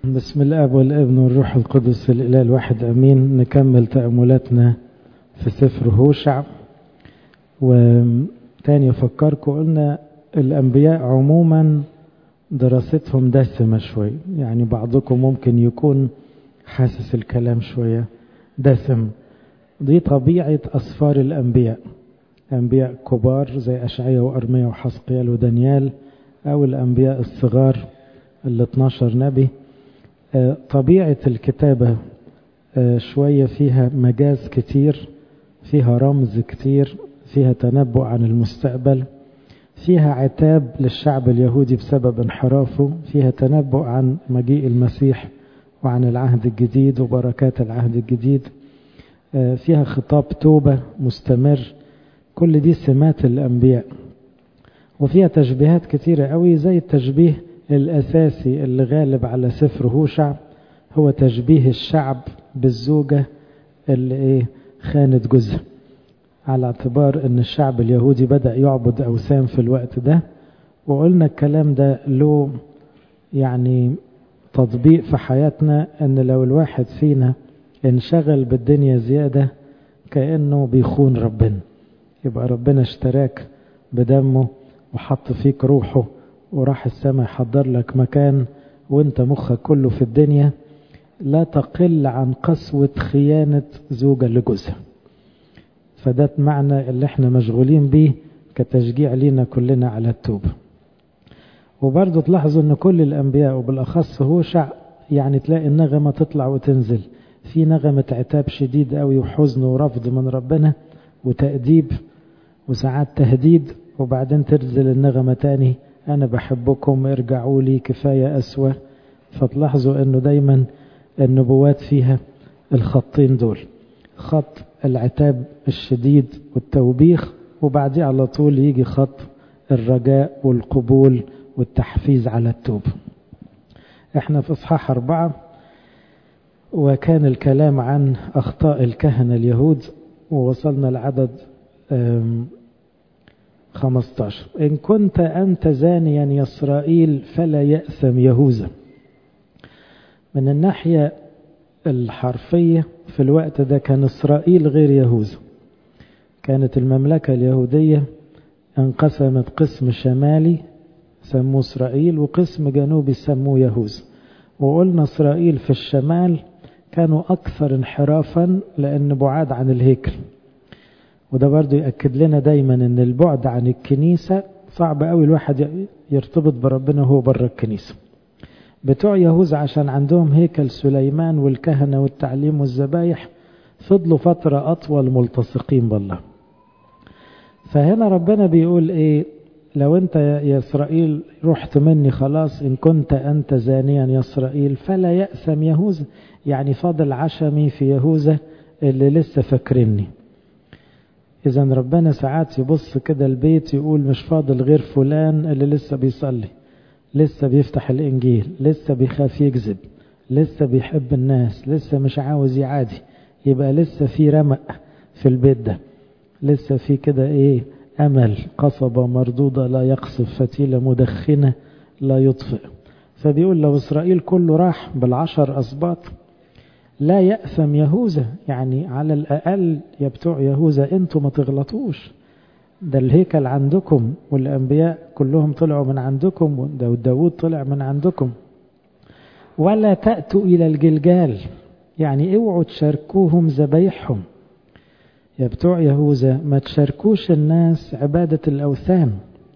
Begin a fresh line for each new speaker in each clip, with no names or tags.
بسم الاب والابن والروح القدس الاله الواحد امين نكمل تاملاتنا في سفر هوشع وتاني افكركم قلنا الانبياء عموما دراستهم دسمه شويه يعني بعضكم ممكن يكون حاسس الكلام شويه دسم دي طبيعه اسفار الانبياء انبياء كبار زي اشعياء وارميا وحسقيال ودانيال او الانبياء الصغار ال 12 نبي طبيعة الكتابة شوية فيها مجاز كتير فيها رمز كتير فيها تنبؤ عن المستقبل فيها عتاب للشعب اليهودي بسبب انحرافه فيها تنبؤ عن مجيء المسيح وعن العهد الجديد وبركات العهد الجديد فيها خطاب توبة مستمر كل دي سمات الأنبياء وفيها تشبيهات كتيرة قوي زي التشبيه الأساسي اللي غالب على سفر هوشع هو تشبيه الشعب بالزوجة اللي إيه خانت جوزها على اعتبار أن الشعب اليهودي بدأ يعبد أوثان في الوقت ده وقلنا الكلام ده له يعني تطبيق في حياتنا أن لو الواحد فينا انشغل بالدنيا زيادة كأنه بيخون ربنا يبقى ربنا اشتراك بدمه وحط فيك روحه وراح السماء يحضر لك مكان وانت مخك كله في الدنيا لا تقل عن قسوة خيانة زوجة لجوزها فده معنى اللي احنا مشغولين بيه كتشجيع لينا كلنا على التوبة وبرضه تلاحظوا ان كل الانبياء وبالاخص هوشع يعني تلاقي النغمة تطلع وتنزل في نغمة عتاب شديد قوي وحزن ورفض من ربنا وتأديب وساعات تهديد وبعدين تنزل النغمة تاني أنا بحبكم ارجعوا لي كفاية أسوة فتلاحظوا أنه دايما النبوات فيها الخطين دول خط العتاب الشديد والتوبيخ وبعديه على طول يجي خط الرجاء والقبول والتحفيز على التوب احنا في اصحاح أربعة وكان الكلام عن أخطاء الكهنة اليهود ووصلنا لعدد 15 إن كنت أنت زانيا يا إسرائيل فلا يأثم يهوذا من الناحية الحرفية في الوقت ده كان إسرائيل غير يهوذا كانت المملكة اليهودية انقسمت قسم شمالي سموه إسرائيل وقسم جنوبي سموه يهوذا وقلنا إسرائيل في الشمال كانوا أكثر انحرافا لأن بعاد عن الهيكل وده برضو يأكد لنا دايما ان البعد عن الكنيسة صعب قوي الواحد يرتبط بربنا وهو بره الكنيسة بتوع يهوذا عشان عندهم هيكل سليمان والكهنة والتعليم والذبايح فضلوا فترة أطول ملتصقين بالله فهنا ربنا بيقول ايه لو انت يا اسرائيل رحت مني خلاص ان كنت انت زانيا يا اسرائيل فلا يأثم يهوذا يعني فاضل عشمي في يهوذا اللي لسه فاكرني إذا ربنا ساعات يبص كده البيت يقول مش فاضل غير فلان اللي لسه بيصلي لسه بيفتح الإنجيل لسه بيخاف يكذب لسه بيحب الناس لسه مش عاوز يعادي يبقى لسه في رمق في البيت ده لسه في كده إيه أمل قصبة مردودة لا يقصف فتيلة مدخنة لا يطفئ فبيقول لو إسرائيل كله راح بالعشر أسباط لا يأثم يهوذا يعني على الأقل يا بتوع يهوذا انتوا ما تغلطوش ده الهيكل عندكم والأنبياء كلهم طلعوا من عندكم وداود طلع من عندكم ولا تأتوا إلى الجلجال يعني اوعوا تشاركوهم ذبايحهم يا بتوع يهوذا ما تشاركوش الناس عبادة الأوثان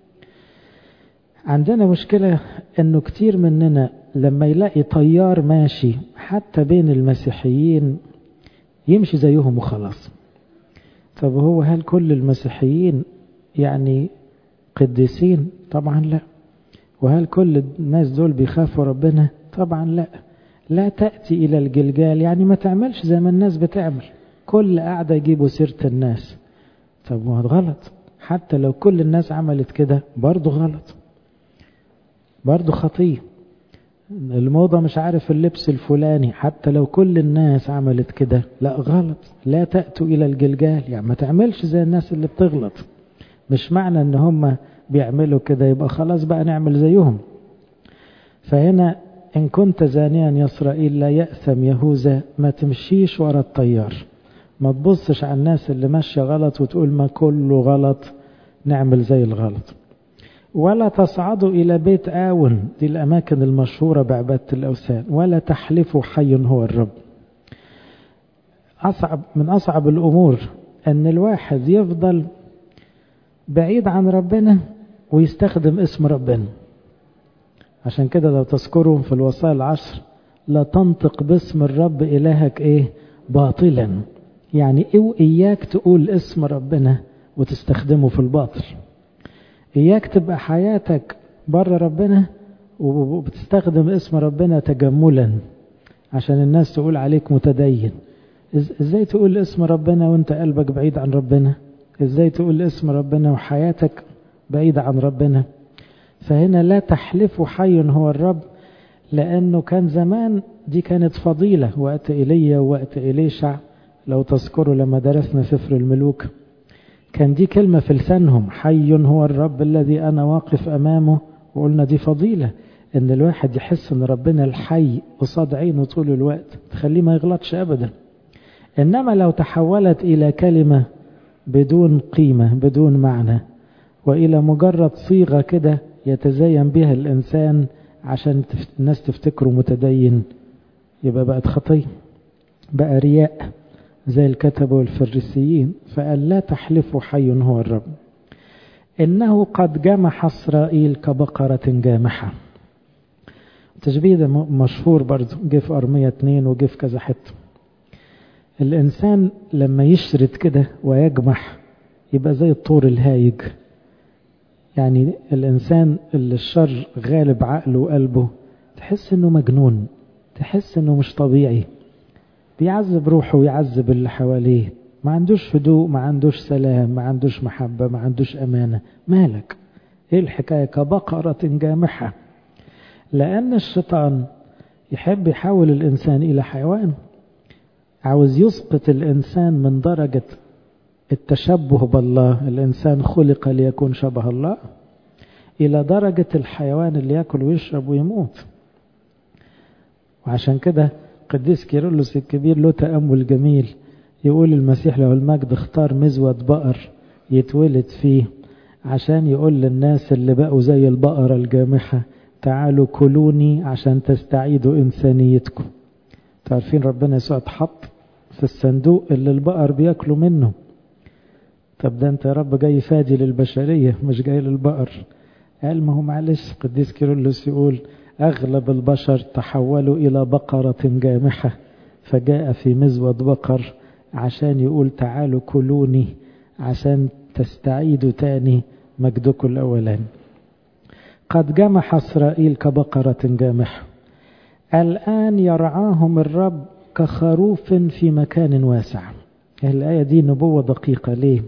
عندنا مشكلة انه كتير مننا لما يلاقي طيار ماشي حتى بين المسيحيين يمشي زيهم وخلاص طب هو هل كل المسيحيين يعني قديسين طبعا لا وهل كل الناس دول بيخافوا ربنا طبعا لا لا تأتي إلى الجلجال يعني ما تعملش زي ما الناس بتعمل كل قاعدة يجيبوا سيرة الناس طب ما غلط حتى لو كل الناس عملت كده برضه غلط برضه خطيه الموضة مش عارف اللبس الفلاني حتى لو كل الناس عملت كده لا غلط لا تأتوا إلى الجلجال يعني ما تعملش زي الناس اللي بتغلط مش معنى ان هم بيعملوا كده يبقى خلاص بقى نعمل زيهم فهنا إن كنت زانيا يا إسرائيل لا يأثم يهوذا ما تمشيش ورا الطيار ما تبصش على الناس اللي ماشية غلط وتقول ما كله غلط نعمل زي الغلط ولا تصعدوا إلى بيت آون دي الأماكن المشهورة بعبادة الأوثان ولا تحلفوا حي هو الرب أصعب من أصعب الأمور أن الواحد يفضل بعيد عن ربنا ويستخدم اسم ربنا عشان كده لو تذكروا في الوصايا العشر لا تنطق باسم الرب إلهك إيه باطلا يعني إيه إياك تقول اسم ربنا وتستخدمه في الباطل إياك تبقى حياتك بره ربنا وبتستخدم اسم ربنا تجملا عشان الناس تقول عليك متدين ازاي تقول اسم ربنا وانت قلبك بعيد عن ربنا ازاي تقول اسم ربنا وحياتك بعيدة عن ربنا فهنا لا تحلفوا حي هو الرب لأنه كان زمان دي كانت فضيلة وقت إيليا ووقت إليشع لو تذكروا لما درسنا سفر الملوك كان دي كلمة في لسانهم حي هو الرب الذي أنا واقف أمامه وقلنا دي فضيلة إن الواحد يحس إن ربنا الحي قصاد عينه طول الوقت تخليه ما يغلطش أبدا إنما لو تحولت إلى كلمة بدون قيمة بدون معنى وإلى مجرد صيغة كده يتزين بها الإنسان عشان الناس تفتكره متدين يبقى بقت خطية بقى رياء زي الكتبة والفريسيين فقال لا تحلفوا حي هو الرب إنه قد جمح إسرائيل كبقرة جامحة التشبيه ده مشهور برضه جه في أرمية اتنين وجه في كذا حتة الإنسان لما يشرد كده ويجمح يبقى زي الطور الهايج يعني الإنسان اللي الشر غالب عقله وقلبه تحس إنه مجنون تحس إنه مش طبيعي بيعذب روحه ويعذب اللي حواليه ما عندوش هدوء ما عندوش سلام ما عندوش محبة ما عندوش أمانة مالك إيه الحكاية كبقرة جامحة لأن الشيطان يحب يحول الإنسان إلى حيوان عاوز يسقط الإنسان من درجة التشبه بالله الإنسان خلق ليكون شبه الله إلى درجة الحيوان اللي يأكل ويشرب ويموت وعشان كده قديس كيرلس الكبير له تأمل جميل يقول المسيح له المجد اختار مزود بقر يتولد فيه عشان يقول للناس اللي بقوا زي البقرة الجامحة تعالوا كلوني عشان تستعيدوا إنسانيتكم تعرفين ربنا يسوع اتحط في الصندوق اللي البقر بياكلوا منه طب ده انت يا رب جاي فادي للبشرية مش جاي للبقر قال ما هو معلش قديس كيرلس يقول أغلب البشر تحولوا إلى بقرة جامحة فجاء في مزود بقر عشان يقول تعالوا كلوني عشان تستعيدوا تاني مجدكم الأولاني قد جمح إسرائيل كبقرة جامحة الآن يرعاهم الرب كخروف في مكان واسع الآية دي نبوة دقيقة ليه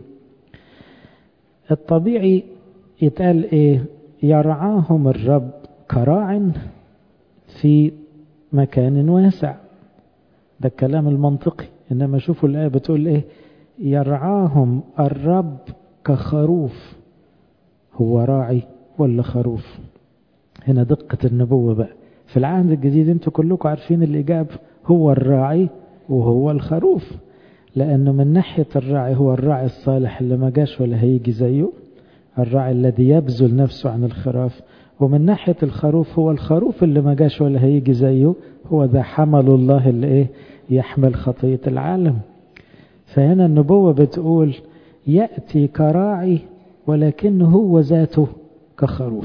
الطبيعي يتقال إيه يرعاهم الرب كراع في مكان واسع ده الكلام المنطقي إنما شوفوا الآية بتقول إيه يرعاهم الرب كخروف هو راعي ولا خروف هنا دقة النبوة بقى في العهد الجديد انتوا كلكم عارفين الإجابة هو الراعي وهو الخروف لأنه من ناحية الراعي هو الراعي الصالح اللي ما جاش ولا هيجي زيه الراعي الذي يبذل نفسه عن الخراف ومن ناحية الخروف هو الخروف اللي ما جاش ولا هيجي زيه هو ذا حمل الله اللي ايه يحمل خطية العالم فهنا النبوة بتقول يأتي كراعي ولكنه هو ذاته كخروف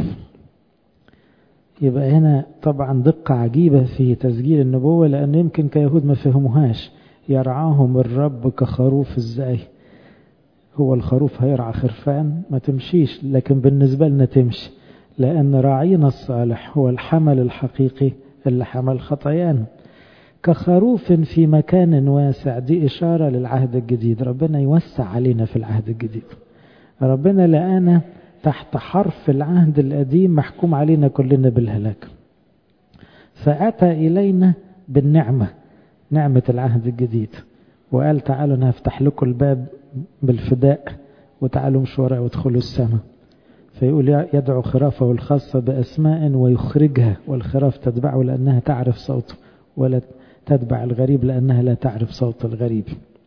يبقى هنا طبعا دقة عجيبة في تسجيل النبوة لأن يمكن كيهود ما فهموهاش يرعاهم الرب كخروف ازاي هو الخروف هيرعى خرفان ما تمشيش لكن بالنسبة لنا تمشي لأن راعينا الصالح هو الحمل الحقيقي اللي حمل خطايانا كخروف في مكان واسع دي إشارة للعهد الجديد ربنا يوسع علينا في العهد الجديد ربنا لقانا تحت حرف العهد القديم محكوم علينا كلنا بالهلاك فأتى إلينا بالنعمة نعمة العهد الجديد وقال تعالوا أنا هفتح لكم الباب بالفداء وتعالوا مش وراء وادخلوا السماء فيقول يدعو خرافه الخاصة بأسماء ويخرجها والخراف تتبعه لأنها تعرف صوته ولا تتبع الغريب لأنها لا تعرف صوت الغريب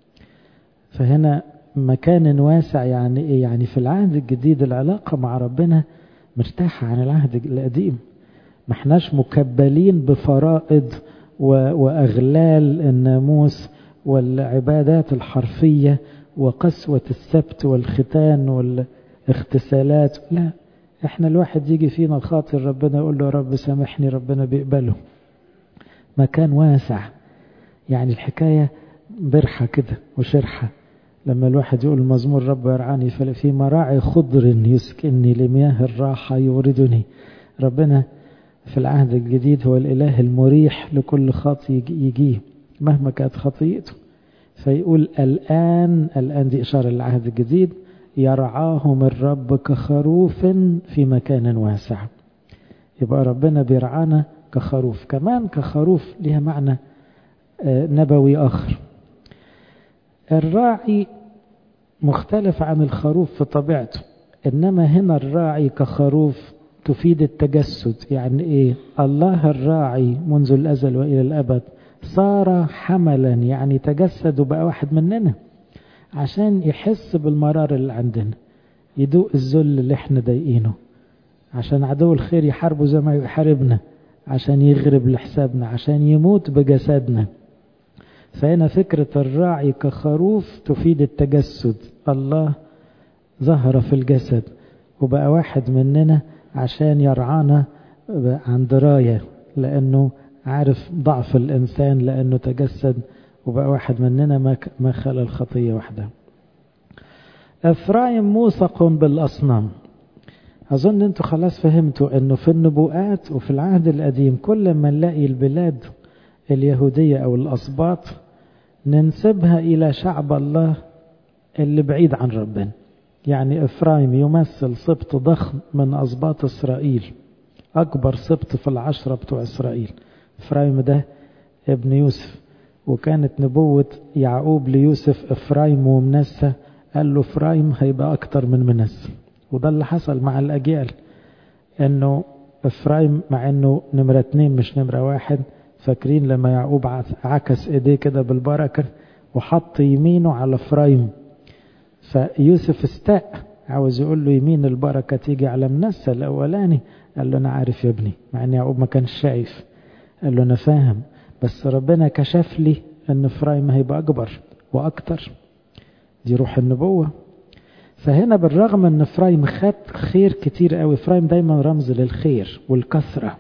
فهنا مكان واسع يعني إيه يعني في العهد الجديد العلاقة مع ربنا مرتاحة عن العهد القديم ما احناش مكبلين بفرائض وأغلال الناموس والعبادات الحرفية وقسوة السبت والختان والاغتسالات لا احنا الواحد يجي فينا خاطر ربنا يقول له يا رب سامحني ربنا بيقبله مكان واسع يعني الحكاية برحة كده وشرحة لما الواحد يقول المزمور رب يرعاني في مراعي خضر يسكنني لمياه الراحة يوردني ربنا في العهد الجديد هو الإله المريح لكل خاطي يجيه مهما كانت خطيئته فيقول الآن الآن دي إشارة للعهد الجديد يرعاهم الرب كخروف في مكان واسع يبقى ربنا بيرعانا كخروف كمان كخروف لها معنى نبوي آخر الراعي مختلف عن الخروف في طبيعته إنما هنا الراعي كخروف تفيد التجسد يعني إيه الله الراعي منذ الأزل وإلى الأبد صار حملا يعني تجسد وبقى واحد مننا عشان يحس بالمرار اللي عندنا يدوق الذل اللي احنا ضايقينه عشان عدو الخير يحاربه زي ما يحاربنا عشان يغرب لحسابنا عشان يموت بجسدنا فهنا فكرة الراعي كخروف تفيد التجسد الله ظهر في الجسد وبقى واحد مننا عشان يرعانا عن دراية لأنه عارف ضعف الإنسان لأنه تجسد وبقى واحد مننا ما خلى الخطية وحدها إفرايم موثق بالأصنام أظن أنتوا خلاص فهمتوا أنه في النبوءات وفي العهد القديم كل ما نلاقي البلاد اليهودية أو الأسباط ننسبها إلى شعب الله اللي بعيد عن ربنا يعني إفرايم يمثل سبط ضخم من أسباط إسرائيل أكبر سبط في العشرة بتوع إسرائيل إفرايم ده ابن يوسف وكانت نبوة يعقوب ليوسف إفرايم ومنسى قال له إفرايم هيبقى أكتر من منسى وده اللي حصل مع الأجيال إنه إفرايم مع إنه نمرة اتنين مش نمرة واحد فاكرين لما يعقوب عكس إيديه كده بالبركة وحط يمينه على إفرايم فيوسف استاء عاوز يقول له يمين البركة تيجي على منسى الأولاني قال له أنا عارف يا ابني مع إن يعقوب ما كانش شايف قال له أنا فاهم بس ربنا كشف لي أن إفرايم هيبقى أكبر وأكتر دي روح النبوة فهنا بالرغم أن إفرايم خد خير كتير قوي إفرايم دايما رمز للخير والكثرة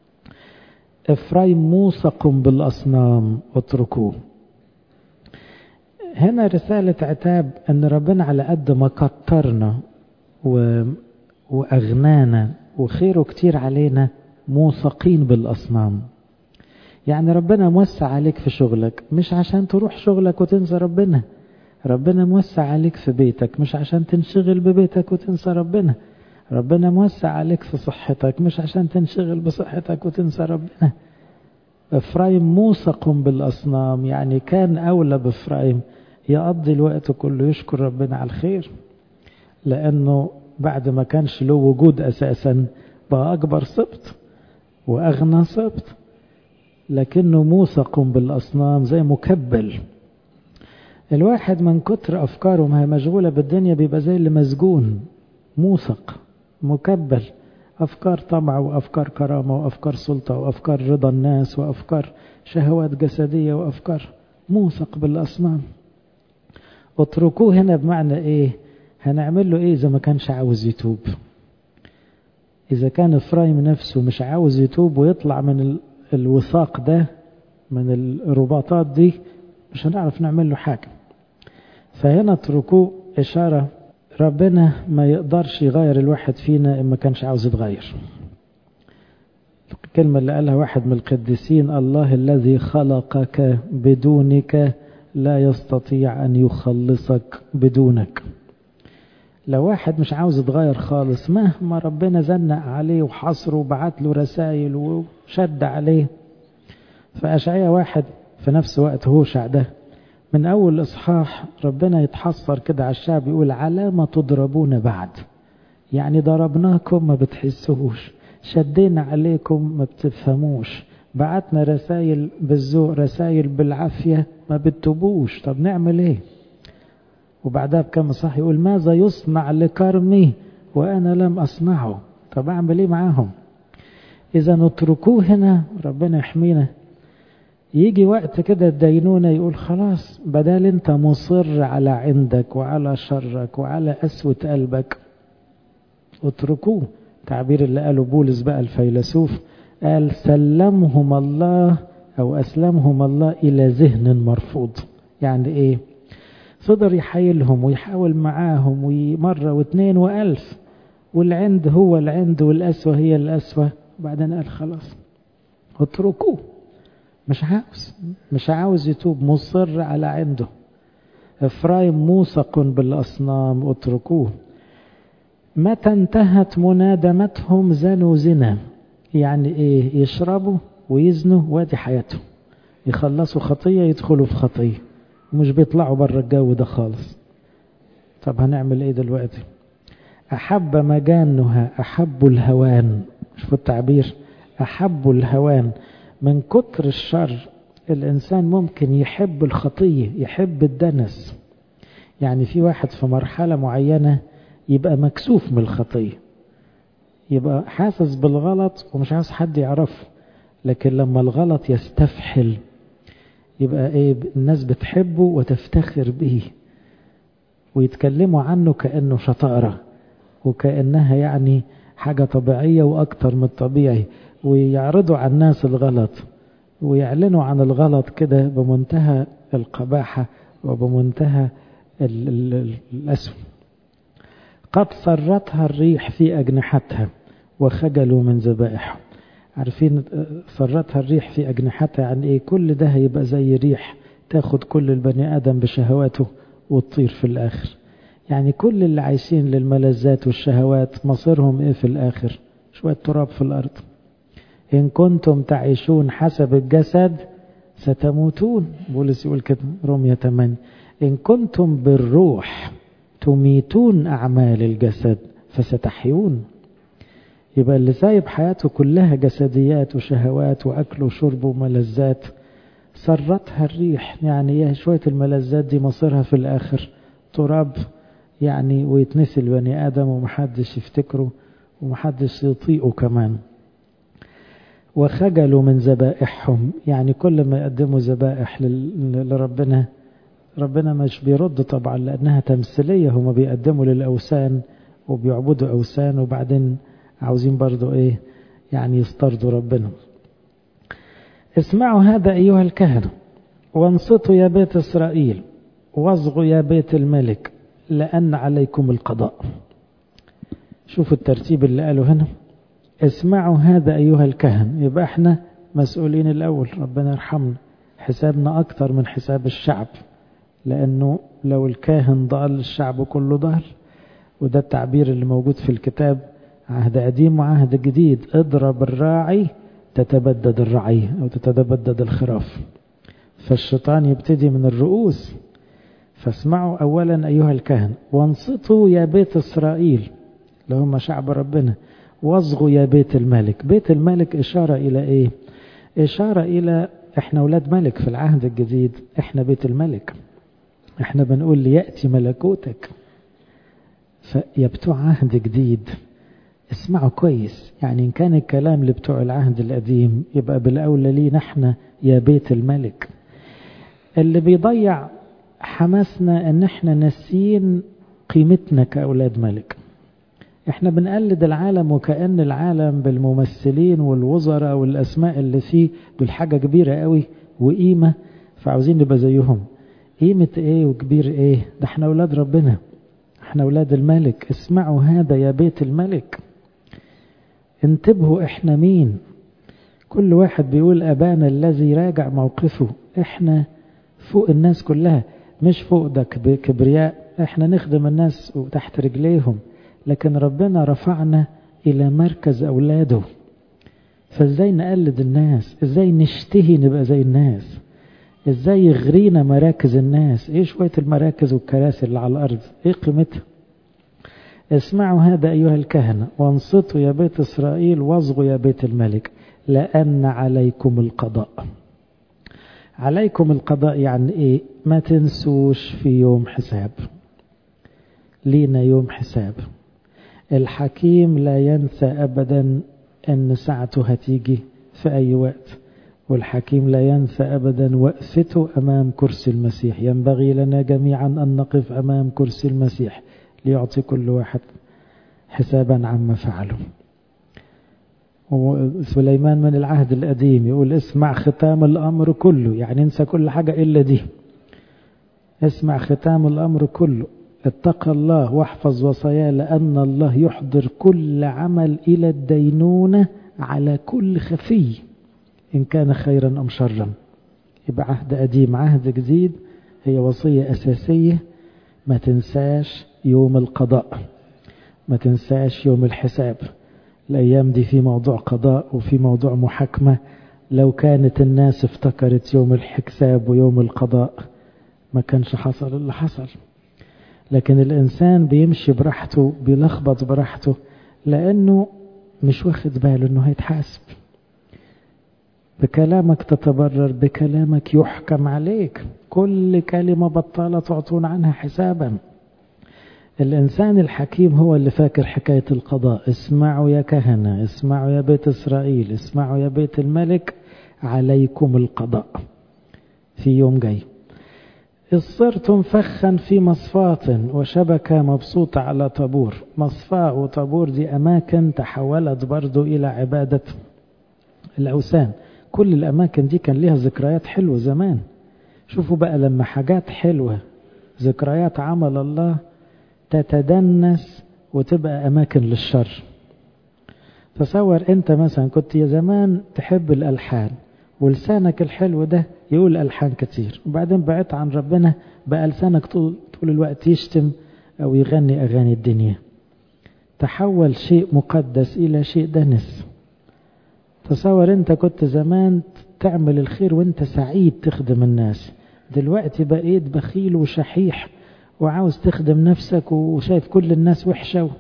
إفرايم موثق بالأصنام اتركوه هنا رسالة عتاب أن ربنا على قد ما كترنا و... وأغنانا وخيره كتير علينا موثقين بالأصنام يعني ربنا موسع عليك في شغلك مش عشان تروح شغلك وتنسى ربنا ربنا موسع عليك في بيتك مش عشان تنشغل ببيتك وتنسى ربنا ربنا موسع عليك في صحتك مش عشان تنشغل بصحتك وتنسى ربنا إفرايم موثق بالأصنام يعني كان أولى بإفرايم يقضي الوقت كله يشكر ربنا على الخير لأنه بعد ما كانش له وجود أساسا بقى أكبر سبط وأغنى سبط لكنه موثق بالأصنام زي مكبل الواحد من كتر أفكاره ما هي مشغولة بالدنيا بيبقى زي اللي مسجون موثق مكبل أفكار طمع وأفكار كرامة وأفكار سلطة وأفكار رضا الناس وأفكار شهوات جسدية وأفكار موثق بالأصنام اتركوه هنا بمعنى إيه هنعمل له إيه إذا ما كانش عاوز يتوب إذا كان إفرايم نفسه مش عاوز يتوب ويطلع من الوثاق ده من الرباطات دي مش هنعرف نعمل له حاجة فهنا اتركوه إشارة ربنا ما يقدرش يغير الواحد فينا إما كانش عاوز يتغير الكلمة اللي قالها واحد من القديسين الله الذي خلقك بدونك لا يستطيع أن يخلصك بدونك لو واحد مش عاوز يتغير خالص مهما ربنا زنق عليه وحصره وبعت له رسائل وشد عليه فأشعية واحد في نفس وقت هوشع ده من أول إصحاح ربنا يتحصر كده على الشعب يقول على ما تضربون بعد يعني ضربناكم ما بتحسوش شدينا عليكم ما بتفهموش بعتنا رسائل بالذوق رسائل بالعافية ما بتتوبوش طب نعمل ايه وبعدها بكم صح يقول ماذا يصنع لكرمي وأنا لم أصنعه طب أعمل ايه معاهم إذا نتركوه هنا ربنا يحمينا يجي وقت كده الدينونة يقول خلاص بدل انت مصر على عندك وعلى شرك وعلى قسوة قلبك اتركوه تعبير اللي قاله بولس بقى الفيلسوف قال سلمهم الله أو أسلمهم الله إلى ذهن مرفوض يعني إيه فضل يحايلهم ويحاول معاهم ومرة واثنين وألف والعند هو العند والأسوة هي الأسوة وبعدين قال خلاص اتركوه مش عاوز مش عاوز يتوب مصر على عنده إفرايم موثق بالأصنام اتركوه متى انتهت منادمتهم زنوا زنا يعني ايه يشربوا ويزنوا وادي حياتهم يخلصوا خطية يدخلوا في خطية مش بيطلعوا بره الجو ده خالص طب هنعمل ايه دلوقتي أحب مجانها أحب الهوان شوفوا التعبير أحب الهوان من كتر الشر الإنسان ممكن يحب الخطية يحب الدنس يعني في واحد في مرحلة معينة يبقى مكسوف من الخطية يبقى حاسس بالغلط ومش عاوز حد يعرفه لكن لما الغلط يستفحل يبقى ايه الناس بتحبه وتفتخر به ويتكلموا عنه كأنه شطارة وكأنها يعني حاجة طبيعية وأكتر من الطبيعي ويعرضوا على الناس الغلط ويعلنوا عن الغلط كده بمنتهى القباحة وبمنتهى الأسف قد صرتها الريح في أجنحتها وخجلوا من ذبائحهم عارفين صرتها الريح في أجنحتها يعني إيه كل ده هيبقى زي ريح تاخد كل البني آدم بشهواته وتطير في الآخر يعني كل اللي عايشين للملذات والشهوات مصيرهم إيه في الآخر شوية تراب في الأرض إن كنتم تعيشون حسب الجسد ستموتون بولس يقول كده رومية 8 إن كنتم بالروح تميتون أعمال الجسد فستحيون يبقى اللي سايب حياته كلها جسديات وشهوات وأكل وشرب وملذات سرتها الريح يعني شوية الملذات دي مصيرها في الآخر تراب يعني ويتنسي البني آدم ومحدش يفتكره ومحدش يطيقه كمان وخجلوا من ذبائحهم يعني كل ما يقدموا ذبائح لربنا ربنا مش بيرد طبعا لأنها تمثيلية هما بيقدموا للأوثان وبيعبدوا أوثان وبعدين عاوزين برضو إيه يعني يسترضوا ربنا اسمعوا هذا أيها الكهنة وانصتوا يا بيت إسرائيل واصغوا يا بيت الملك لأن عليكم القضاء شوفوا الترتيب اللي قاله هنا اسمعوا هذا أيها الكهن يبقى احنا مسؤولين الأول ربنا يرحمنا حسابنا أكتر من حساب الشعب لأنه لو الكاهن ضال الشعب كله ضال وده التعبير اللي موجود في الكتاب عهد قديم وعهد جديد اضرب الراعي تتبدد الرعية أو تتبدد الخراف فالشيطان يبتدي من الرؤوس فاسمعوا أولا أيها الكهن وانصتوا يا بيت إسرائيل اللي هم شعب ربنا واصغوا يا بيت الملك بيت الملك إشارة إلى إيه إشارة إلى إحنا أولاد ملك في العهد الجديد إحنا بيت الملك إحنا بنقول ليأتي ملكوتك فيا بتوع عهد جديد اسمعوا كويس يعني إن كان الكلام لبتوع العهد القديم يبقى بالأولى لينا احنا يا بيت الملك اللي بيضيع حماسنا ان احنا ناسيين قيمتنا كأولاد ملك احنا بنقلد العالم وكأن العالم بالممثلين والوزراء والأسماء اللي فيه بالحاجة كبيرة قوي وقيمة فعاوزين نبقى زيهم قيمة ايه وكبير ايه ده احنا أولاد ربنا احنا أولاد الملك اسمعوا هذا يا بيت الملك انتبهوا احنا مين كل واحد بيقول أبانا الذي راجع موقفه احنا فوق الناس كلها مش فوق ده كبرياء احنا نخدم الناس وتحت رجليهم لكن ربنا رفعنا إلى مركز أولاده فازاي نقلد الناس ازاي نشتهي نبقى زي الناس ازاي يغرينا مراكز الناس ايه شوية المراكز والكراسي اللي على الأرض ايه قيمتها اسمعوا هذا أيها الكهنة وانصتوا يا بيت إسرائيل واصغوا يا بيت الملك لأن عليكم القضاء عليكم القضاء يعني إيه ما تنسوش في يوم حساب لينا يوم حساب الحكيم لا ينسى أبدا أن ساعته هتيجي في أي وقت والحكيم لا ينسى أبدا وقفته أمام كرسي المسيح ينبغي لنا جميعا أن نقف أمام كرسي المسيح ليعطي كل واحد حسابا عما فعله سليمان من العهد القديم يقول اسمع ختام الأمر كله يعني انسى كل حاجة إلا دي اسمع ختام الأمر كله اتق الله واحفظ وصاياه لأن الله يحضر كل عمل إلى الدينونة على كل خفي إن كان خيرا أم شرا يبقى عهد قديم عهد جديد هي وصية أساسية ما تنساش يوم القضاء ما تنساش يوم الحساب الأيام دي في موضوع قضاء وفي موضوع محاكمة لو كانت الناس افتكرت يوم الحساب ويوم القضاء ما كانش حصل اللي حصل لكن الإنسان بيمشي براحته بيلخبط براحته لأنه مش واخد باله أنه هيتحاسب بكلامك تتبرر بكلامك يحكم عليك كل كلمة بطالة تعطون عنها حسابا الإنسان الحكيم هو اللي فاكر حكاية القضاء اسمعوا يا كهنة اسمعوا يا بيت إسرائيل اسمعوا يا بيت الملك عليكم القضاء في يوم جاي إذ صرتم فخا في مصفاة وشبكة مبسوطة على طابور مصفاة وطابور دي أماكن تحولت برضو إلى عبادة الأوثان كل الأماكن دي كان لها ذكريات حلوة زمان شوفوا بقى لما حاجات حلوة ذكريات عمل الله تتدنس وتبقى أماكن للشر تصور أنت مثلا كنت يا زمان تحب الألحان ولسانك الحلو ده يقول ألحان كتير وبعدين بعدت عن ربنا بقى لسانك طول, طول الوقت يشتم أو يغني أغاني الدنيا تحول شيء مقدس إلى شيء دنس تصور أنت كنت زمان تعمل الخير وانت سعيد تخدم الناس دلوقتي بقيت بخيل وشحيح وعاوز تخدم نفسك وشايف كل الناس وحشة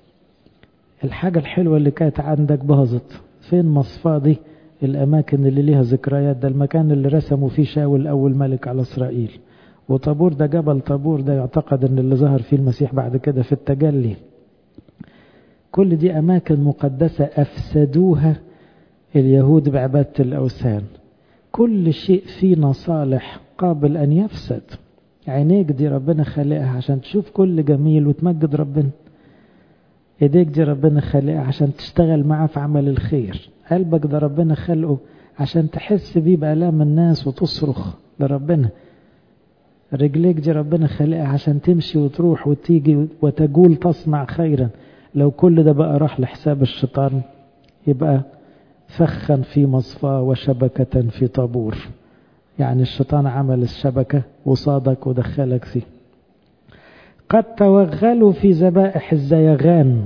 الحاجة الحلوة اللي كانت عندك باظت فين مصفى دي الأماكن اللي ليها ذكريات ده المكان اللي رسموا فيه شاول أول ملك على إسرائيل وطابور ده جبل طابور ده يعتقد أن اللي ظهر فيه المسيح بعد كده في التجلي كل دي أماكن مقدسة أفسدوها اليهود بعبادة الأوثان كل شيء فينا صالح قابل أن يفسد عينيك دي ربنا خالقها عشان تشوف كل جميل وتمجد ربنا ايديك دي ربنا خالقها عشان تشتغل معاه في عمل الخير قلبك ده ربنا خلقه عشان تحس بيه بآلام الناس وتصرخ لربنا رجليك دي ربنا خالقها عشان تمشي وتروح وتيجي وتجول تصنع خيرا لو كل ده بقى راح لحساب الشيطان يبقى فخا في مصفى وشبكة في طابور يعني الشيطان عمل الشبكة وصادك ودخلك فيه قد توغلوا في ذبائح الزيغان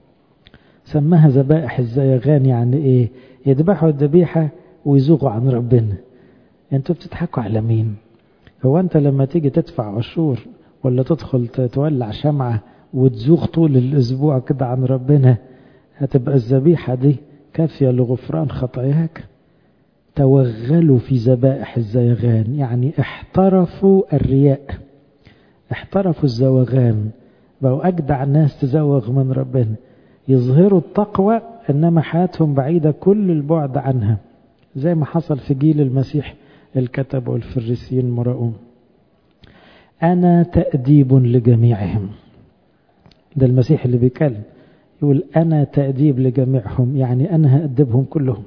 سماها ذبائح الزيغان يعني ايه يذبحوا الذبيحة ويزوغوا عن ربنا انتوا بتضحكوا على مين هو انت لما تيجي تدفع عشور ولا تدخل تولع شمعة وتزوغ طول الاسبوع كده عن ربنا هتبقى الذبيحة دي كافية لغفران خطاياك توغلوا في ذبائح الزيغان يعني احترفوا الرياء احترفوا الزوغان بقوا أجدع الناس تزوغ من ربنا يظهروا التقوى إنما حياتهم بعيدة كل البعد عنها زي ما حصل في جيل المسيح الكتب والفريسيين المراؤون أنا تأديب لجميعهم ده المسيح اللي بيكلم يقول أنا تأديب لجميعهم يعني أنا هأدبهم كلهم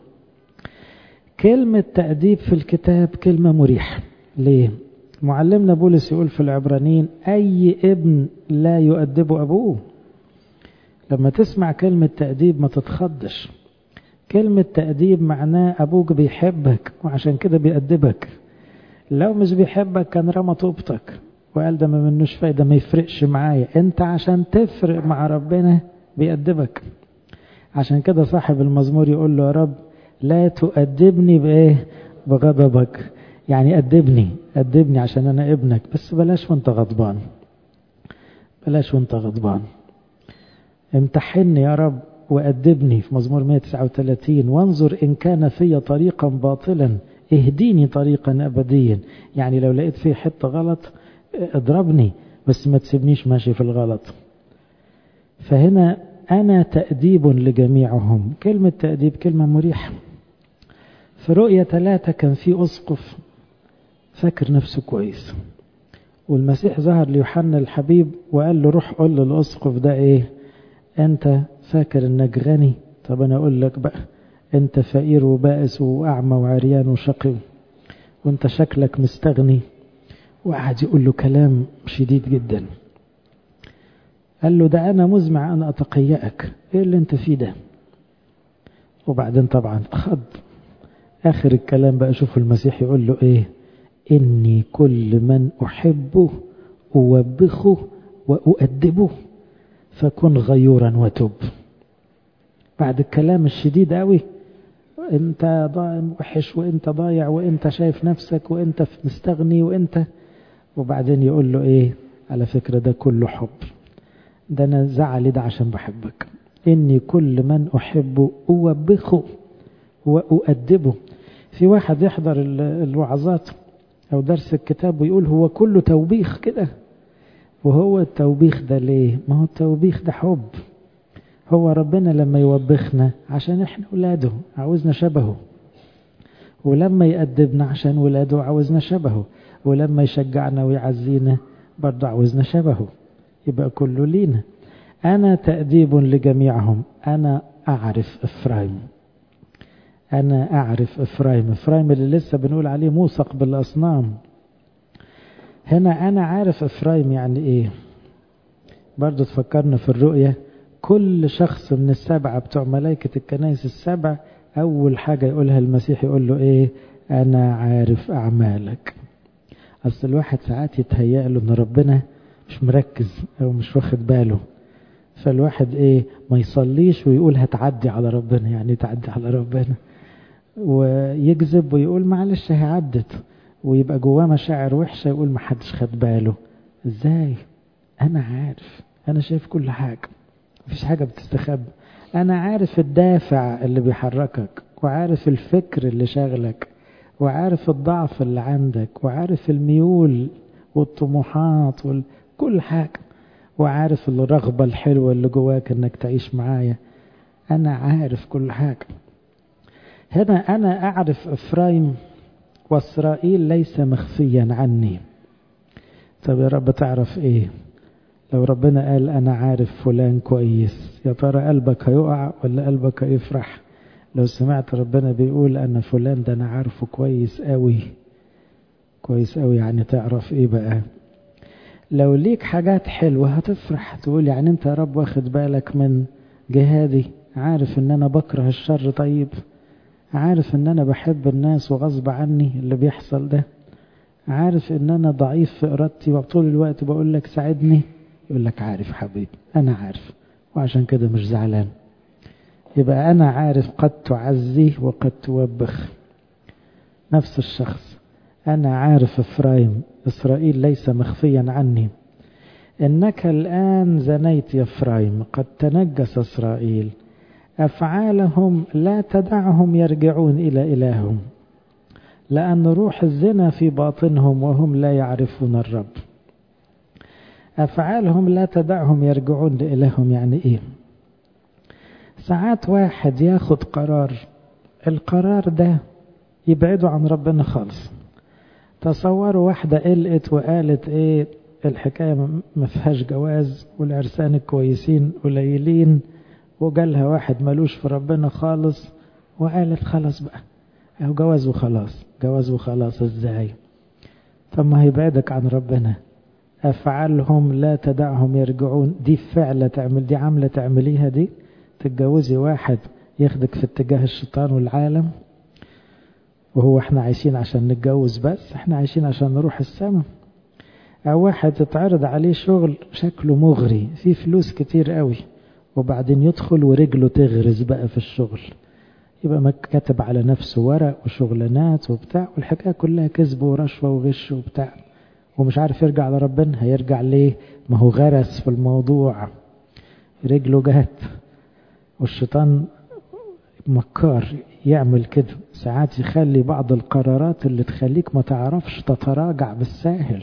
كلمة تأديب في الكتاب كلمة مريحة ليه؟ معلمنا بولس يقول في العبرانيين أي ابن لا يؤدب أبوه لما تسمع كلمة تأديب ما تتخضش كلمة تأديب معناه أبوك بيحبك وعشان كده بيأدبك لو مش بيحبك كان رمى طوبتك وقال ده ما منوش فايدة ما يفرقش معايا انت عشان تفرق مع ربنا بيأدبك عشان كده صاحب المزمور يقول له يا رب لا تؤدبني بإيه بغضبك يعني أدبني أدبني عشان أنا ابنك بس بلاش وانت غضبان بلاش وانت غضبان امتحني يا رب وأدبني في مزمور 139 وانظر إن كان في طريقا باطلا اهديني طريقا أبديا يعني لو لقيت فيه حتة غلط اضربني بس ما تسيبنيش ماشي في الغلط فهنا أنا تأديب لجميعهم كلمة تأديب كلمة مريحة في رؤية ثلاثة كان في أسقف فاكر نفسه كويس والمسيح ظهر ليوحنا الحبيب وقال له روح قول للأسقف ده إيه أنت فاكر إنك غني طب أنا أقول لك بقى أنت فقير وبائس وأعمى وعريان وشقي وأنت شكلك مستغني وقعد يقول له كلام شديد جدا قال له ده أنا مزمع أن أتقيأك إيه اللي أنت فيه ده وبعدين طبعا خض آخر الكلام بقى شوفوا المسيح يقول له إيه إني كل من أحبه أوبخه وأؤدبه فكن غيورا وتب بعد الكلام الشديد قوي انت وحش وانت ضايع وانت شايف نفسك وانت مستغني وانت وبعدين يقول له ايه على فكرة ده كله حب ده انا زعلي ده عشان بحبك اني كل من احبه اوبخه واؤدبه في واحد يحضر الوعظات او درس الكتاب ويقول هو كله توبيخ كده وهو التوبيخ ده ليه ما هو التوبيخ ده حب هو ربنا لما يوبخنا عشان احنا ولاده عاوزنا شبهه ولما يأدبنا عشان ولاده عاوزنا شبهه ولما يشجعنا ويعزينا برضه عاوزنا شبهه يبقى كله لينا أنا تأديب لجميعهم أنا أعرف إفرايم أنا أعرف إفرايم إفرايم اللي لسه بنقول عليه موثق بالأصنام هنا أنا عارف إفرايم يعني إيه برضه تفكرنا في الرؤية كل شخص من السبعة بتوع ملائكة الكنائس السبع أول حاجة يقولها المسيح يقول له إيه أنا عارف أعمالك أصل الواحد ساعات يتهيأ له إن ربنا مش مركز أو مش واخد باله فالواحد إيه ما يصليش ويقول هتعدي على ربنا يعني تعدي على ربنا ويكذب ويقول معلش هي عدت ويبقى جواه مشاعر وحشة يقول ما حدش خد باله ازاي انا عارف انا شايف كل حاجة مفيش حاجة بتستخبى انا عارف الدافع اللي بيحركك وعارف الفكر اللي شاغلك وعارف الضعف اللي عندك وعارف الميول والطموحات وكل حاجة وعارف الرغبة الحلوة اللي جواك انك تعيش معايا انا عارف كل حاجة هنا انا اعرف افرايم واسرائيل ليس مخفيا عني طب يا رب تعرف ايه لو ربنا قال انا عارف فلان كويس يا ترى قلبك هيقع ولا قلبك هيفرح لو سمعت ربنا بيقول انا فلان ده انا عارفه كويس قوي كويس قوي يعني تعرف ايه بقى لو ليك حاجات حلوة هتفرح تقول يعني انت يا رب واخد بالك من جهادي عارف ان انا بكره الشر طيب عارف ان انا بحب الناس وغصب عني اللي بيحصل ده عارف ان انا ضعيف في ارادتي وطول الوقت بقول لك ساعدني يقول لك عارف حبيبي انا عارف وعشان كده مش زعلان يبقى انا عارف قد تعزي وقد توبخ نفس الشخص انا عارف افرايم اسرائيل ليس مخفيا عني انك الان زنيت يا افرايم قد تنجس اسرائيل أفعالهم لا تدعهم يرجعون إلى إلههم لأن روح الزنا في باطنهم وهم لا يعرفون الرب أفعالهم لا تدعهم يرجعون لإلههم يعني إيه ساعات واحد ياخد قرار القرار ده يبعده عن ربنا خالص تصوروا واحدة قلقت وقالت ايه الحكاية ما فيهاش جواز والعرسان الكويسين قليلين وجالها واحد ملوش في ربنا خالص وقالت خلاص بقى اهو جواز وخلاص جواز وخلاص ازاي طب ما هيبعدك عن ربنا افعالهم لا تدعهم يرجعون دي فعلة تعمل دي عاملة تعمليها دي تتجوزي واحد ياخدك في اتجاه الشيطان والعالم وهو احنا عايشين عشان نتجوز بس احنا عايشين عشان نروح السماء او واحد تتعرض عليه شغل شكله مغري فيه فلوس كتير قوي وبعدين يدخل ورجله تغرز بقى في الشغل يبقى ما كاتب على نفسه ورق وشغلانات وبتاع والحكاية كلها كذب ورشوة وغش وبتاع ومش عارف يرجع لربنا هيرجع ليه ما هو غرس في الموضوع رجله جهت والشيطان مكار يعمل كده ساعات يخلي بعض القرارات اللي تخليك ما تعرفش تتراجع بالساهل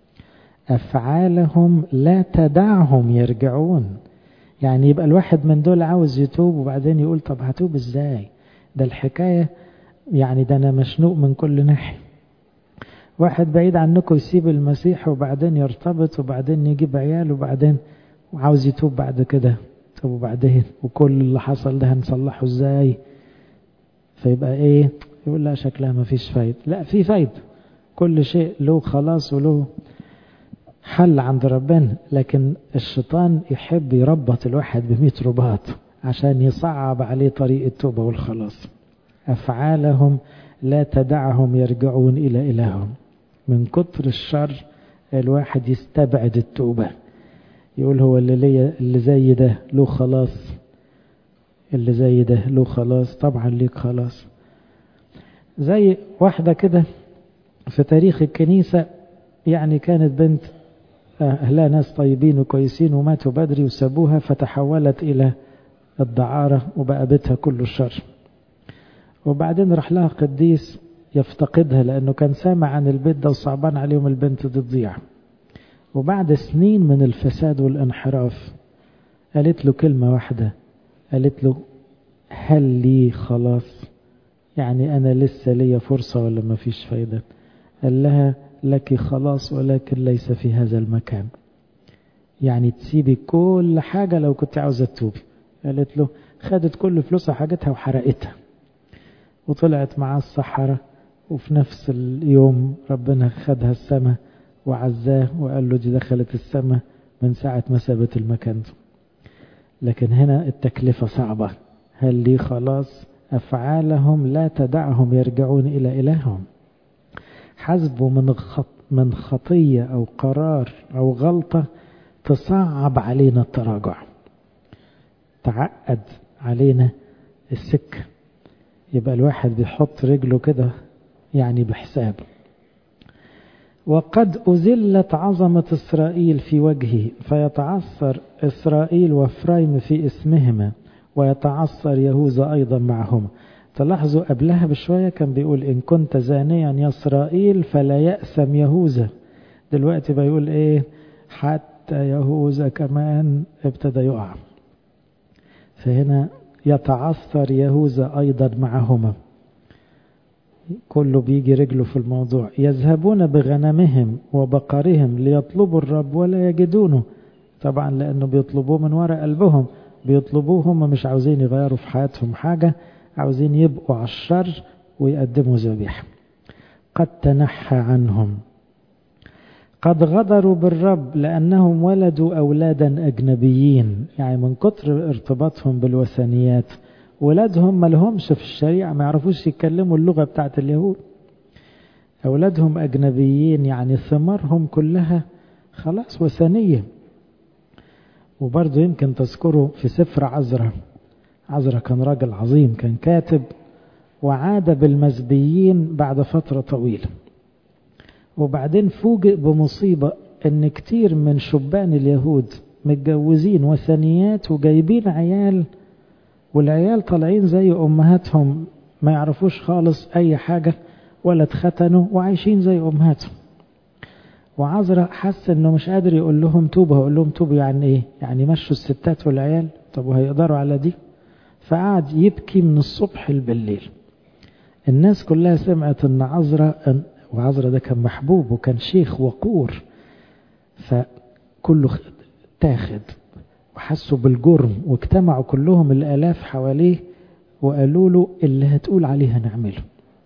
أفعالهم لا تدعهم يرجعون يعني يبقى الواحد من دول عاوز يتوب وبعدين يقول طب هتوب ازاي ده الحكاية يعني ده أنا مشنوق من كل ناحية واحد بعيد عنكم يسيب المسيح وبعدين يرتبط وبعدين يجيب عيال وبعدين وعاوز يتوب بعد كده طب وبعدين وكل اللي حصل ده هنصلحه ازاي فيبقى ايه يقول لا شكلها ما فيش فايدة لا في فايدة كل شيء له خلاص وله حل عند ربنا لكن الشيطان يحب يربط الواحد بمئة رباط عشان يصعب عليه طريق التوبة والخلاص أفعالهم لا تدعهم يرجعون إلى إلههم من كتر الشر الواحد يستبعد التوبة يقول هو اللي, لي اللي زي ده له خلاص اللي زي ده له خلاص طبعا ليك خلاص زي واحدة كده في تاريخ الكنيسة يعني كانت بنت أهلها ناس طيبين وكويسين وماتوا بدري وسابوها فتحولت إلى الدعارة وبقى بيتها كله شر وبعدين راح لها قديس يفتقدها لأنه كان سامع عن البيت ده وصعبان عليهم البنت دي تضيع وبعد سنين من الفساد والانحراف قالت له كلمة واحدة قالت له هل لي خلاص يعني أنا لسه لي فرصة ولا ما فيش فايدة قال لها لك خلاص ولكن ليس في هذا المكان يعني تسيبي كل حاجة لو كنت عاوزة تتوبي قالت له خدت كل فلوسها حاجتها وحرقتها وطلعت معاه الصحراء وفي نفس اليوم ربنا خدها السماء وعزاه وقال له دي دخلت السماء من ساعة ما سابت المكان ده لكن هنا التكلفة صعبة هل لي خلاص أفعالهم لا تدعهم يرجعون إلى إلههم حسبوا من خط من خطية أو قرار أو غلطة تصعب علينا التراجع تعقد علينا السكة يبقى الواحد بيحط رجله كده يعني بحساب وقد أزلت عظمة إسرائيل في وجهه فيتعثر إسرائيل وفرايم في اسمهما ويتعثر يهوذا أيضا معهما تلاحظوا قبلها بشوية كان بيقول إن كنت زانيا يا إسرائيل فلا يأسم يهوذا دلوقتي بيقول إيه حتى يهوذا كمان ابتدى يقع فهنا يتعثر يهوذا أيضا معهما كله بيجي رجله في الموضوع يذهبون بغنمهم وبقرهم ليطلبوا الرب ولا يجدونه طبعا لأنه بيطلبوه من وراء قلبهم بيطلبوه هم مش عاوزين يغيروا في حياتهم حاجة عاوزين يبقوا على الشر ويقدموا ذبيحة قد تنحى عنهم قد غدروا بالرب لأنهم ولدوا أولادا أجنبيين يعني من كتر ارتباطهم بالوثنيات ولادهم ما لهمش في الشريعة ما يعرفوش يتكلموا اللغة بتاعت اليهود أولادهم أجنبيين يعني ثمارهم كلها خلاص وثنية وبرضه يمكن تذكروا في سفر عزرة عزرة كان راجل عظيم كان كاتب وعاد بالمزبيين بعد فترة طويلة وبعدين فوجئ بمصيبة ان كتير من شبان اليهود متجوزين وثنيات وجايبين عيال والعيال طالعين زي امهاتهم ما يعرفوش خالص اي حاجة ولا اتختنوا وعايشين زي امهاتهم وعذرا حس انه مش قادر يقول لهم توبوا هقول لهم توبوا يعني ايه يعني مشوا الستات والعيال طب وهيقدروا على دي فقعد يبكي من الصبح بالليل الناس كلها سمعت ان عذرا وعذرا ده كان محبوب وكان شيخ وقور فكله تاخد وحسوا بالجرم واجتمعوا كلهم الآلاف حواليه وقالوا له اللي هتقول عليه هنعمله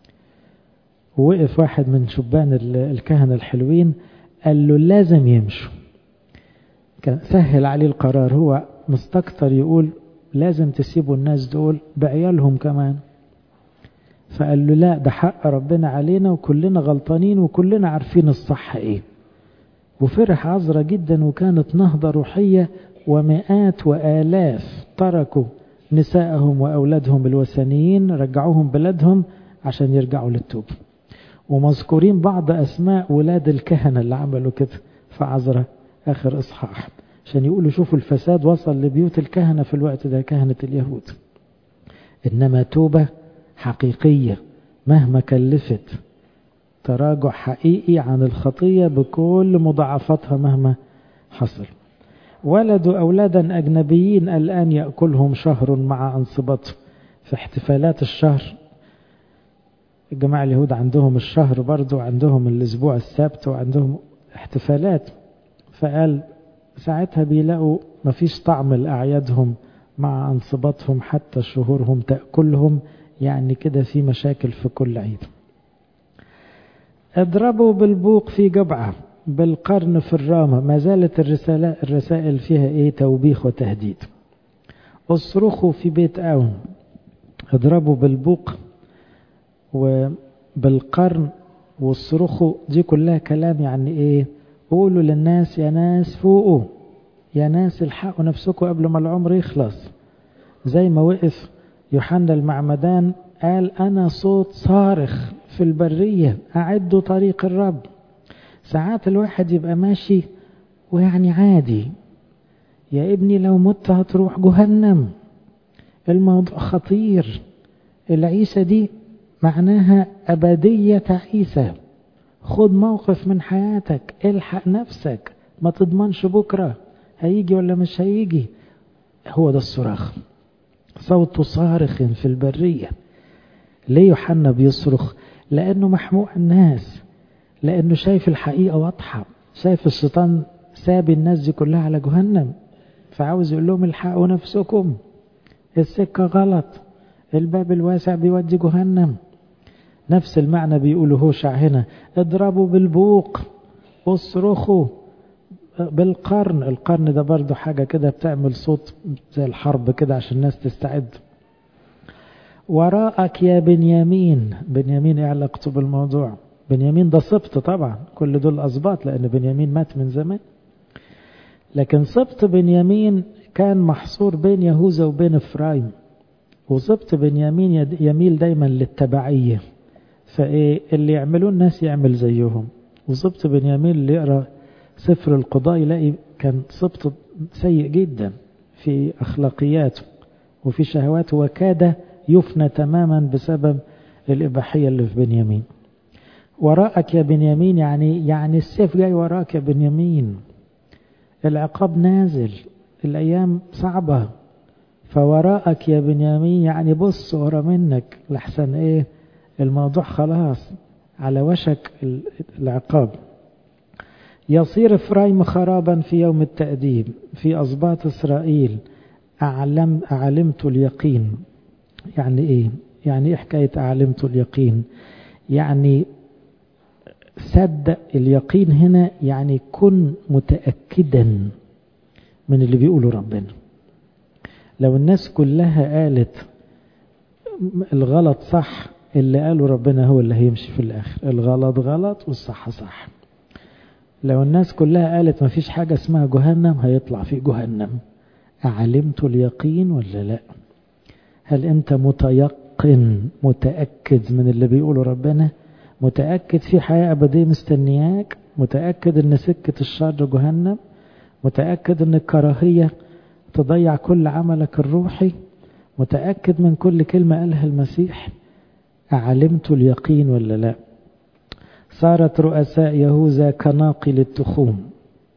ووقف واحد من شبان الكهنة الحلوين قال له لازم يمشوا كان سهل عليه القرار هو مستكتر يقول لازم تسيبوا الناس دول بعيالهم كمان فقال له لا ده حق ربنا علينا وكلنا غلطانين وكلنا عارفين الصح ايه وفرح عذرا جدا وكانت نهضة روحية ومئات وآلاف تركوا نساءهم وأولادهم الوثنيين رجعوهم بلادهم عشان يرجعوا للتوب ومذكورين بعض أسماء ولاد الكهنة اللي عملوا كده في عذرا آخر إصحاح عشان يقولوا شوفوا الفساد وصل لبيوت الكهنة في الوقت ده كهنة اليهود إنما توبة حقيقية مهما كلفت تراجع حقيقي عن الخطية بكل مضاعفاتها مهما حصل ولدوا أولادا أجنبيين الآن يأكلهم شهر مع أنصبته في احتفالات الشهر الجماعة اليهود عندهم الشهر برضو عندهم الأسبوع السبت وعندهم احتفالات فقال ساعتها بيلاقوا مفيش طعم لأعيادهم مع أنصباتهم حتى شهورهم تأكلهم يعني كده في مشاكل في كل عيد اضربوا بالبوق في جبعة بالقرن في الرامة ما زالت الرسالة الرسائل فيها ايه توبيخ وتهديد اصرخوا في بيت آون اضربوا بالبوق وبالقرن واصرخوا دي كلها كلام يعني ايه قولوا للناس يا ناس فوقوا يا ناس الحقوا نفسكم قبل ما العمر يخلص زي ما وقف يوحنا المعمدان قال أنا صوت صارخ في البرية أعدوا طريق الرب ساعات الواحد يبقى ماشي ويعني عادي يا ابني لو مت هتروح جهنم الموضوع خطير العيسى دي معناها أبدية عيسى خد موقف من حياتك الحق نفسك ما تضمنش بكرة هيجي ولا مش هيجي هو ده الصراخ صوت صارخ في البرية ليه يوحنا بيصرخ لأنه محموع الناس لأنه شايف الحقيقة واضحة شايف الشيطان ساب الناس دي كلها على جهنم فعاوز يقول لهم الحقوا نفسكم السكة غلط الباب الواسع بيودي جهنم نفس المعنى بيقوله هوشع هنا اضربوا بالبوق اصرخوا بالقرن القرن ده برضو حاجة كده بتعمل صوت زي الحرب كده عشان الناس تستعد وراءك يا بنيامين بنيامين ايه علاقته بالموضوع بنيامين ده سبط طبعا كل دول أسباط لأن بنيامين مات من زمان لكن سبط بنيامين كان محصور بين يهوذا وبين إفرايم وسبط بنيامين يميل دايما للتبعية فإيه اللي يعملوه الناس يعمل زيهم وسبط بنيامين اللي يقرأ سفر القضاء يلاقي كان سبط سيء جدا في أخلاقياته وفي شهواته وكاد يفنى تماما بسبب الإباحية اللي في بنيامين وراءك يا بنيامين يعني يعني السيف جاي وراك يا بنيامين العقاب نازل الأيام صعبة فوراءك يا بنيامين يعني بص ورا منك لحسن ايه الموضوع خلاص على وشك العقاب يصير إفرايم خرابا في يوم التأديب في أصباط إسرائيل أعلم أعلمت اليقين يعني إيه يعني إيه حكاية أعلمت اليقين يعني صدق اليقين هنا يعني كن متأكدا من اللي بيقوله ربنا لو الناس كلها قالت الغلط صح اللي قاله ربنا هو اللي هيمشي في الآخر الغلط غلط والصح صح لو الناس كلها قالت ما فيش حاجة اسمها جهنم هيطلع في جهنم أعلمت اليقين ولا لا هل أنت متيقن متأكد من اللي بيقوله ربنا متأكد في حياة أبدية مستنياك متأكد أن سكة الشر جهنم متأكد أن الكراهية تضيع كل عملك الروحي متأكد من كل كلمة قالها المسيح أعلمت اليقين ولا لا صارت رؤساء يهوذا كناقل التخوم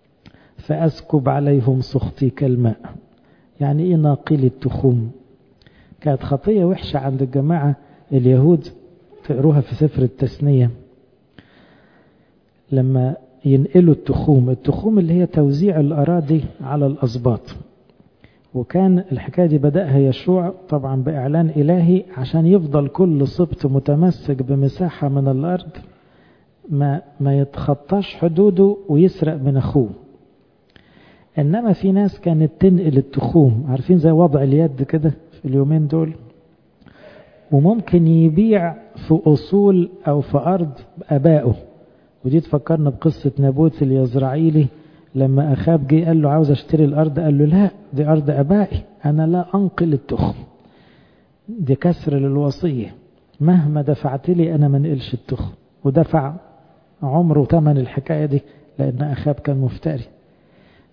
فأسكب عليهم سخطي كالماء يعني إيه ناقل التخوم كانت خطية وحشة عند الجماعة اليهود تقروها في سفر التثنية لما ينقلوا التخوم التخوم اللي هي توزيع الأراضي على الأسباط وكان الحكاية دي بدأها يشوع طبعا بإعلان إلهي عشان يفضل كل سبط متمسك بمساحة من الأرض ما, ما يتخطاش حدوده ويسرق من أخوه إنما في ناس كانت تنقل التخوم عارفين زي وضع اليد كده في اليومين دول وممكن يبيع في أصول أو في أرض أبائه ودي تفكرنا بقصة نابوت اليزرعيلي لما أخاب جه قال له عاوز أشتري الأرض قال له لا دي أرض أبائي أنا لا أنقل التخم دي كسر للوصية مهما دفعت لي أنا ما نقلش التخم ودفع عمره ثمن الحكاية دي لأن أخاب كان مفتري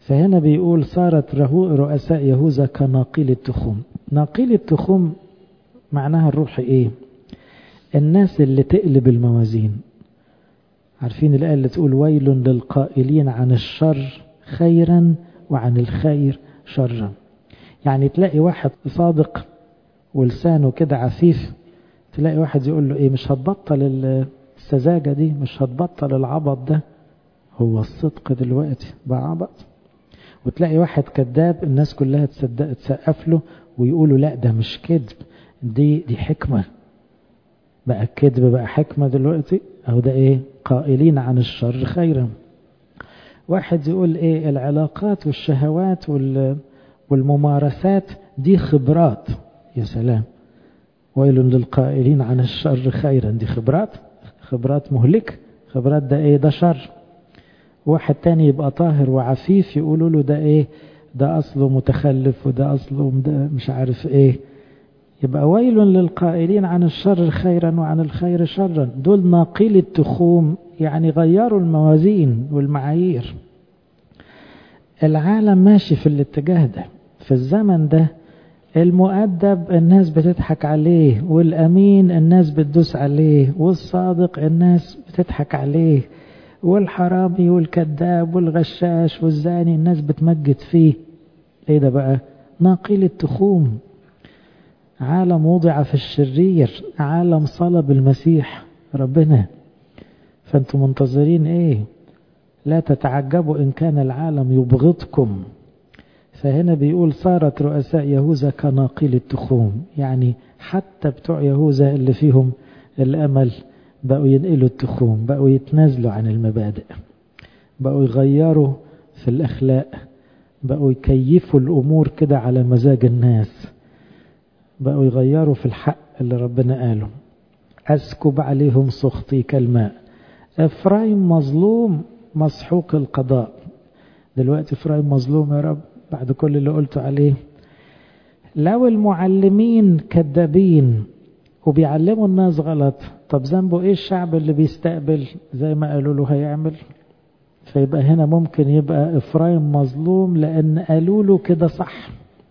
فهنا بيقول صارت رؤساء يهوذا كناقيل التخوم ناقيل التخوم معناها الروح ايه الناس اللي تقلب الموازين عارفين الآية اللي تقول ويل للقائلين عن الشر خيرا وعن الخير شرا يعني تلاقي واحد صادق ولسانه كده عفيف تلاقي واحد يقول له ايه مش هتبطل السذاجة دي مش هتبطل العبط ده هو الصدق دلوقتي بقى عبط وتلاقي واحد كذاب الناس كلها تصدق تسقف له ويقولوا لا ده مش كذب دي دي حكمة بقى الكذب بقى حكمة دلوقتي أو ده إيه قائلين عن الشر خيرا واحد يقول إيه العلاقات والشهوات والممارسات دي خبرات يا سلام ويل للقائلين عن الشر خيرا دي خبرات خبرات مهلك خبرات ده إيه ده شر واحد تاني يبقى طاهر وعفيف يقولوا له ده إيه ده أصله متخلف وده أصله ده مش عارف إيه يبقى ويل للقائلين عن الشر خيرا وعن الخير شرا دول ناقيل التخوم يعني غيروا الموازين والمعايير العالم ماشي في الاتجاه ده في الزمن ده المؤدب الناس بتضحك عليه والأمين الناس بتدوس عليه والصادق الناس بتضحك عليه والحرامي والكذاب والغشاش والزاني الناس بتمجد فيه ايه ده بقى ناقيل التخوم عالم وضع في الشرير عالم صلب المسيح ربنا فانتم منتظرين ايه لا تتعجبوا ان كان العالم يبغضكم فهنا بيقول صارت رؤساء يهوذا كناقيل التخوم يعني حتى بتوع يهوذا اللي فيهم الامل بقوا ينقلوا التخوم بقوا يتنازلوا عن المبادئ بقوا يغيروا في الاخلاق بقوا يكيفوا الامور كده على مزاج الناس بقوا يغيروا في الحق اللي ربنا قاله أسكب عليهم سخطي كالماء إفرايم مظلوم مسحوق القضاء دلوقتي إفرايم مظلوم يا رب بعد كل اللي قلته عليه لو المعلمين كذابين وبيعلموا الناس غلط طب ذنبه ايه الشعب اللي بيستقبل زي ما قالوا له هيعمل فيبقى هنا ممكن يبقى إفرايم مظلوم لأن قالوا له كده صح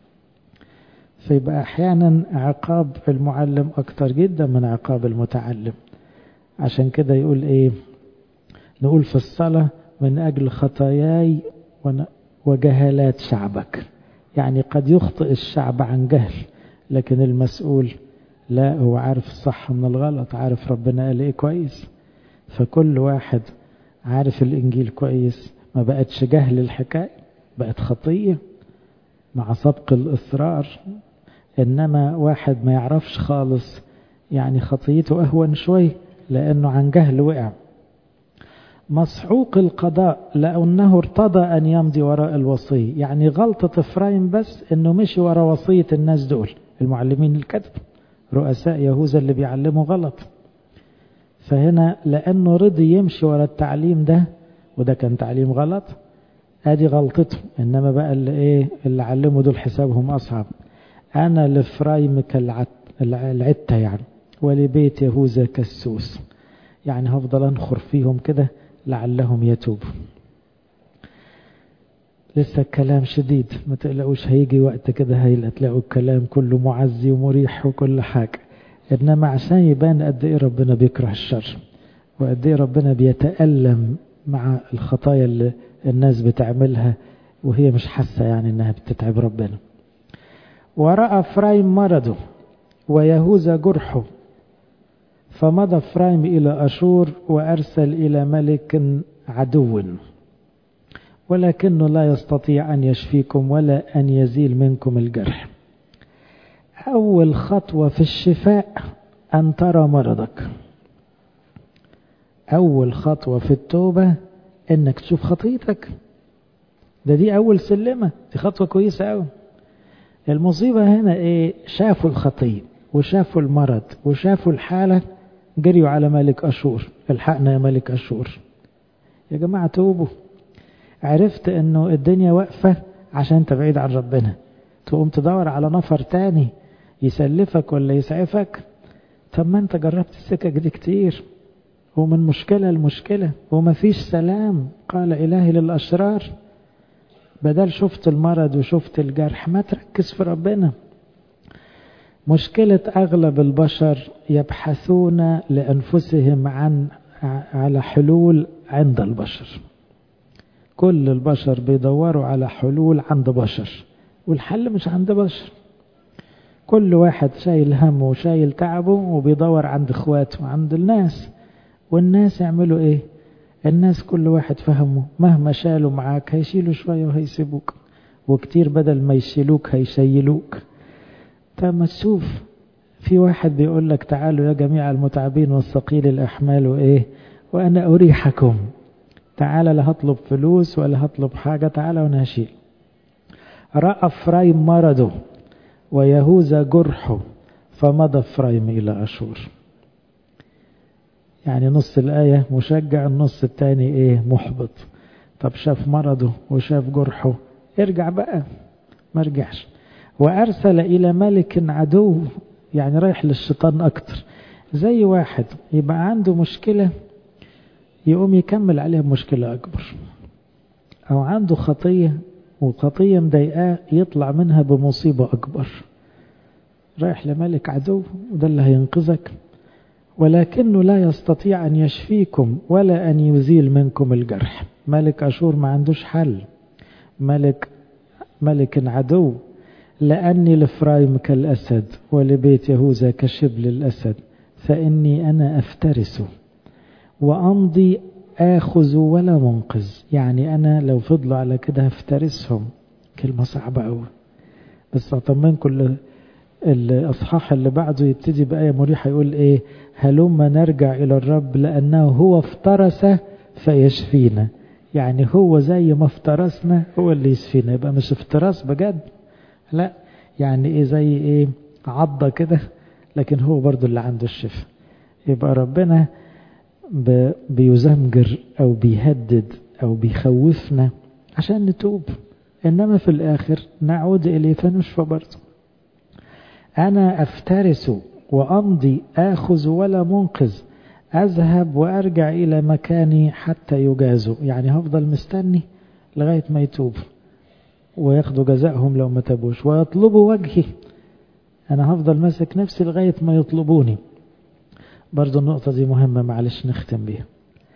فيبقى أحيانا عقاب المعلم أكتر جدا من عقاب المتعلم عشان كده يقول إيه نقول في الصلاة من أجل خطاياي وجهالات شعبك يعني قد يخطئ الشعب عن جهل لكن المسؤول لا هو عارف الصح من الغلط عارف ربنا قال ايه كويس فكل واحد عارف الانجيل كويس ما بقتش جهل الحكاية بقت خطية مع سبق الاصرار انما واحد ما يعرفش خالص يعني خطيته اهون شوي لانه عن جهل وقع مسحوق القضاء لأنه ارتضى أن يمضي وراء الوصية يعني غلطة إفرايم بس أنه مشي وراء وصية الناس دول المعلمين الكذب رؤساء يهوذا اللي بيعلموا غلط فهنا لأنه رضي يمشي وراء التعليم ده وده كان تعليم غلط ادي غلطته انما بقى اللي ايه اللي علموا دول حسابهم اصعب انا لفرايم كالعتة يعني ولبيت يهوذا كالسوس يعني هفضل انخر فيهم كده لعلهم يتوبوا لسه الكلام شديد ما تقلقوش هيجي وقت كده هيلا تلاقوا الكلام كله معزي ومريح وكل حاجة انما عشان يبان قد ايه ربنا بيكره الشر وقد ايه ربنا بيتألم مع الخطايا اللي الناس بتعملها وهي مش حاسة يعني انها بتتعب ربنا ورأى فرايم مرضه ويهوذا جرحه فمضى فرايم إلى أشور وأرسل إلى ملك عدو ولكنه لا يستطيع أن يشفيكم ولا أن يزيل منكم الجرح أول خطوة في الشفاء أن ترى مرضك أول خطوة في التوبة إنك تشوف خطيتك ده دي أول سلمة دي خطوة كويسة أوي المصيبة هنا إيه شافوا الخطية وشافوا المرض وشافوا الحالة جريوا على ملك أشور الحقنا يا ملك أشور يا جماعة توبوا عرفت انه الدنيا واقفة عشان انت بعيد عن ربنا تقوم تدور على نفر تاني يسلفك ولا يسعفك طب ما انت جربت السكك دي كتير ومن مشكلة لمشكلة وما فيش سلام قال إلهي للأشرار بدل شفت المرض وشفت الجرح ما تركز في ربنا مشكلة أغلب البشر يبحثون لأنفسهم عن على حلول عند البشر كل البشر بيدوروا على حلول عند بشر والحل مش عند بشر كل واحد شايل همه وشايل تعبه وبيدور عند اخواته وعند الناس والناس يعملوا ايه الناس كل واحد فهمه مهما شالوا معاك هيشيلوا شوية وهيسيبوك وكتير بدل ما يشيلوك هيشيلوك طب ما تشوف في واحد بيقول لك تعالوا يا جميع المتعبين والثقيل الأحمال وإيه وأنا أريحكم تعالى لا هطلب فلوس ولا هطلب حاجة تعالى وأنا هشيل رأى فرايم مرضه ويهوذا جرحه فمضى فرايم إلى أشور يعني نص الآية مشجع النص التاني إيه محبط طب شاف مرضه وشاف جرحه ارجع بقى ما رجعش وأرسل إلى ملك عدو يعني رايح للشيطان أكتر زي واحد يبقى عنده مشكلة يقوم يكمل عليها مشكلة أكبر أو عنده خطية وخطية مضايقاه يطلع منها بمصيبة أكبر رايح لملك عدو وده اللي هينقذك ولكنه لا يستطيع أن يشفيكم ولا أن يزيل منكم الجرح ملك أشور ما عندوش حل ملك ملك عدو لأني لفرايم كالأسد ولبيت يهوذا كشبل الأسد فإني أنا أفترس وأمضي آخذ ولا منقذ يعني أنا لو فضلوا على كده هفترسهم كلمة صعبة أوي بس أطمنكم الأصحاح اللي بعده يبتدي بآية مريحة يقول إيه هلما نرجع إلى الرب لأنه هو افترس فيشفينا يعني هو زي ما افترسنا هو اللي يشفينا يبقى مش افتراس بجد لا يعني ايه زي ايه عضة كده لكن هو برضو اللي عنده الشفاء يبقى ربنا بيزمجر او بيهدد او بيخوفنا عشان نتوب انما في الاخر نعود اليه فنشفى برضو انا افترس وامضي اخذ ولا منقذ اذهب وارجع الى مكاني حتى يجازوا يعني هفضل مستني لغايه ما يتوب وياخدوا جزائهم لو ما تابوش ويطلبوا وجهي انا هفضل ماسك نفسي لغايه ما يطلبوني برضو النقطه دي مهمه معلش نختم بيها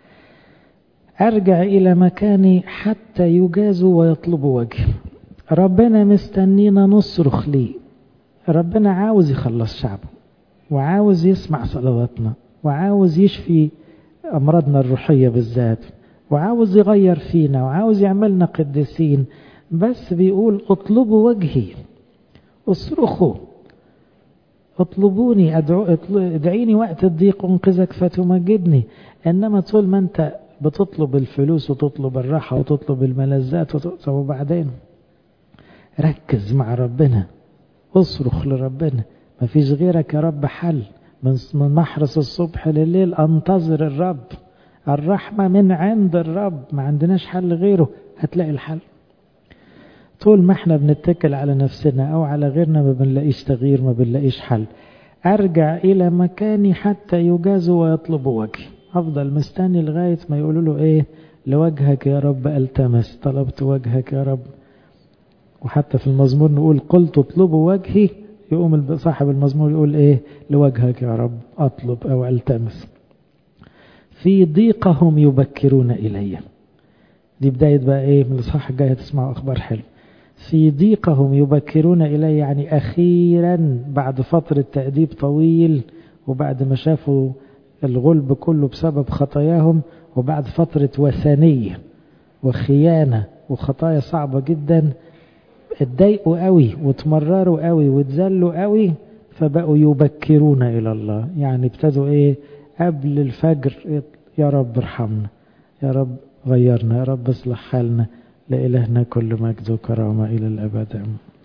ارجع الى مكاني حتى يجازوا ويطلبوا وجهي ربنا مستنينا نصرخ ليه ربنا عاوز يخلص شعبه وعاوز يسمع صلواتنا وعاوز يشفي أمراضنا الروحية بالذات وعاوز يغير فينا وعاوز يعملنا قديسين بس بيقول اطلبوا وجهي اصرخوا اطلبوني أدعو ادعيني وقت الضيق انقذك فتمجدني انما طول ما انت بتطلب الفلوس وتطلب الراحة وتطلب الملذات طب وبعدين ركز مع ربنا اصرخ لربنا مفيش غيرك يا رب حل من محرس الصبح لليل انتظر الرب الرحمة من عند الرب ما عندناش حل غيره هتلاقي الحل طول ما احنا بنتكل على نفسنا او على غيرنا ما بنلاقيش تغيير ما بنلاقيش حل ارجع الى مكاني حتى يجازوا ويطلبوا وجهي افضل مستني لغاية ما يقولوا له ايه لوجهك يا رب التمس طلبت وجهك يا رب وحتى في المزمور نقول قلت اطلبوا وجهي يقوم صاحب المزمور يقول ايه لوجهك يا رب اطلب او التمس في ضيقهم يبكرون الي دي بداية بقى ايه من الاصحاح الجاي هتسمعوا اخبار حلو في ضيقهم يبكرون الي يعني اخيرا بعد فترة تأديب طويل وبعد ما شافوا الغلب كله بسبب خطاياهم وبعد فترة وثنية وخيانة وخطايا صعبة جدا اتضايقوا قوي وتمرروا قوي واتذلوا قوي فبقوا يبكرون الى الله يعني ابتدوا ايه قبل الفجر يا رب ارحمنا يا رب غيرنا يا رب اصلح حالنا لإلهنا كل مجد وكرامة إلى الأبد